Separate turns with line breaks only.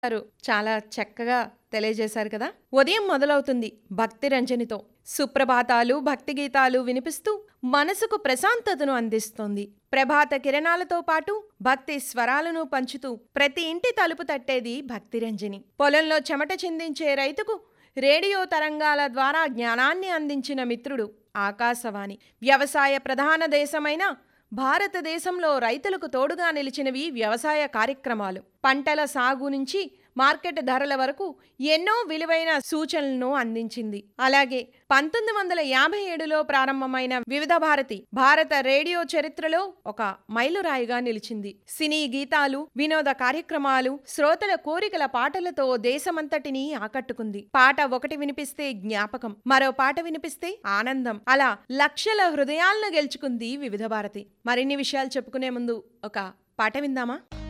గారు చాలా చక్కగా తెలియజేశారు కదా ఉదయం మొదలవుతుంది భక్తి రంజనితో సుప్రభాతాలు భక్తి గీతాలు వినిపిస్తూ మనసుకు ప్రశాంతతను అందిస్తోంది ప్రభాత కిరణాలతో పాటు భక్తి స్వరాలను పంచుతూ ప్రతి ఇంటి తలుపు తట్టేది భక్తి రంజని పొలంలో చెమట చిందించే రైతుకు రేడియో తరంగాల ద్వారా జ్ఞానాన్ని అందించిన మిత్రుడు ఆకాశవాణి వ్యవసాయ ప్రధాన దేశమైన భారతదేశంలో రైతులకు తోడుగా నిలిచినవి వ్యవసాయ కార్యక్రమాలు పంటల సాగు నుంచి మార్కెట్ ధరల వరకు ఎన్నో విలువైన సూచనలను అందించింది అలాగే పంతొమ్మిది వందల యాభై ఏడులో ప్రారంభమైన వివిధ భారతి భారత రేడియో చరిత్రలో ఒక మైలురాయిగా నిలిచింది సినీ గీతాలు వినోద కార్యక్రమాలు శ్రోతల కోరికల పాటలతో దేశమంతటినీ ఆకట్టుకుంది పాట ఒకటి వినిపిస్తే జ్ఞాపకం మరో పాట వినిపిస్తే ఆనందం అలా లక్షల హృదయాలను గెలుచుకుంది వివిధ భారతి మరిన్ని విషయాలు చెప్పుకునే ముందు ఒక పాట విందామా